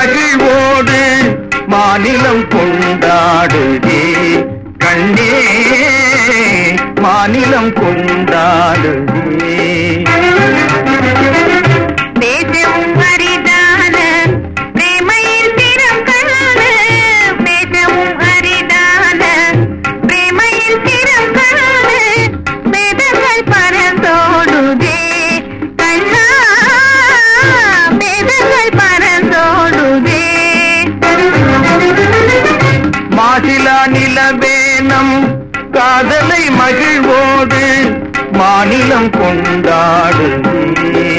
மகிழ்வோடு மாநிலம் கொண்டாடுதே கண்ணே மாநிலம் கொண்டாடுதே பேசவும் அரிதான பிரேமையில் திறம் காண பேசவும் அரிதான பிரேமையில் திறம் காண வேதங்கள் பரந்தோடுதே கண்ணா வேதங்கள் பரந்தோடுதே மாசிலா நிலவேனம் காதலை மகிழ்வோடு மாநிலம் கொண்டாடுதே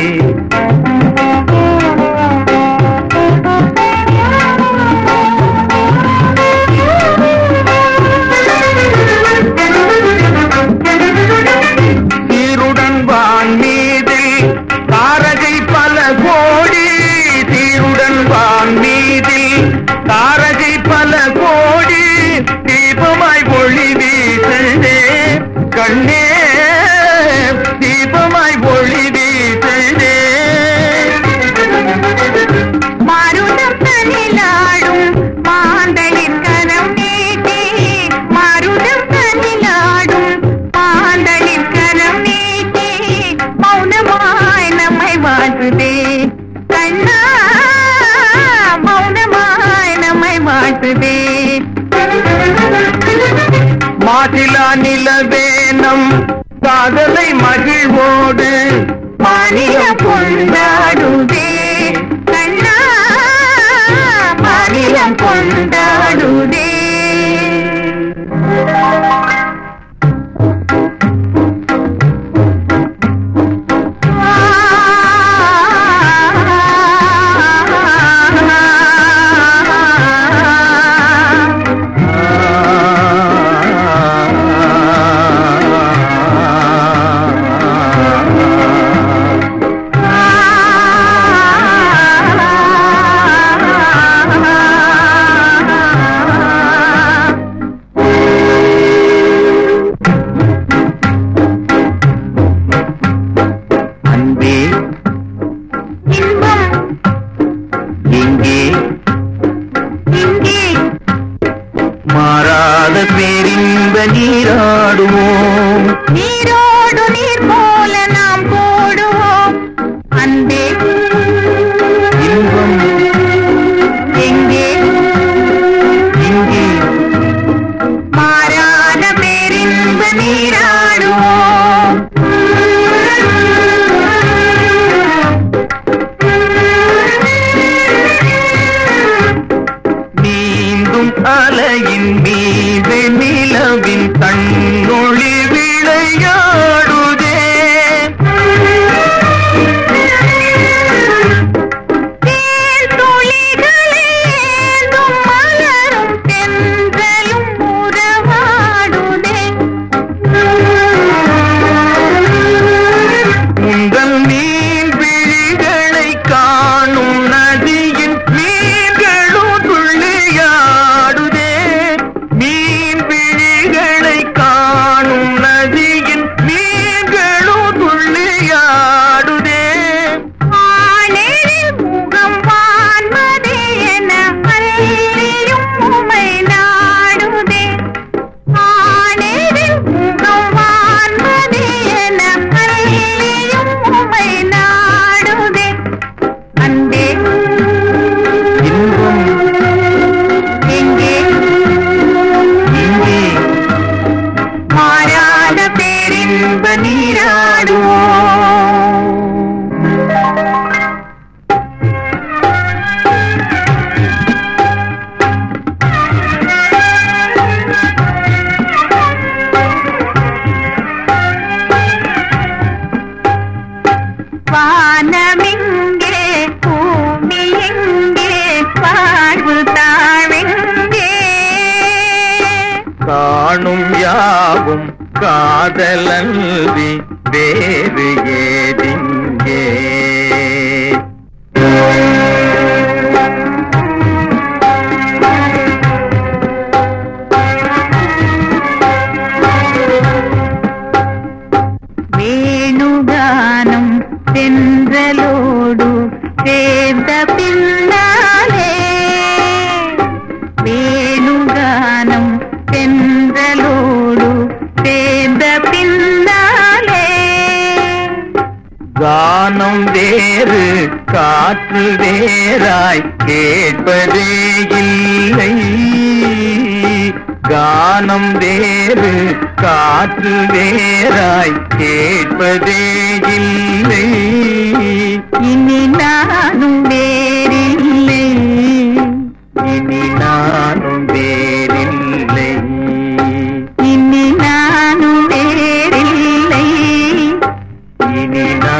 சீருடன் வான் மீதில் தாரகை பல கோடி சீருடன் வான் மீதில் தாரகை பல கோடி தீபமாய் ஒளி வீசுதே கண்ணே தீபமாய் ஒளி வீசுதே மாருதம் தனிலாடும் மாந்தளிர் கரம் நீட்டி மாருதம் தனிலாடும் மாந்தளிர் கரம் நீட்டி மௌனமாய் நம்மை வாழ்த்துதே கண்ணா மௌனமாய் நம்மை வாழ்த்துதே மாசிலா நிலவேனம் காதலை மகிழ்வோடு மாநிலம் கொண்டாடுதே கண்ணா மாநிலம் கொண்டாடுதே அன்பே இன்பம் எங்கே இங்கே மாறாத பேரின்ப நீராடுவோம் நீரோடு நீர் போல நாம் போடுவோம் அன்பே இன்பம் எங்கே இங்கே மாறாத பேரின்ப நீராடுவோம் நீந்தும் அலையின் மீது நிலவின் கண்ணொளி விளையாடுதே தேன் துளிகளை ஏந்தும் மலரும் தென்றலும் உறவாடுதே உங்கள் மீன் விழிகளை காணும் நதியின் மீன்களும் துள்ளியாடுதே மீன் விழிகளை காணும் நதியின் மீன்களும் துள்ளியாடுதே ஆனேரில் முகம் வான்மதே என அல்லியும் உமை நாடுதே ஆனேரில் முகம் வான்மதே என அல்லியும் உமை நாடுதே அன்பே இன்பம் எங்கே இங்கே மாறாத பேரின்ப நீராடுவோம் வானமிங்கே பூமி எங்கே வாழ்வு தாழெங்கே காணும் யாவும் காதலன்றி வேறு ஏதிங்கே வேணுகானம் தென்றலோடு சேர்ந்த பின்னால் கானம் வேறு காற்று வேறாய் கேட்பதே இல்லை கானம் வேறு காற்று வேறாய் கேட்பதே இல்லை இனி நானும் வேறில்லை இனி நானும் வேறில்லை இனி நானும் வேறில்லை இனி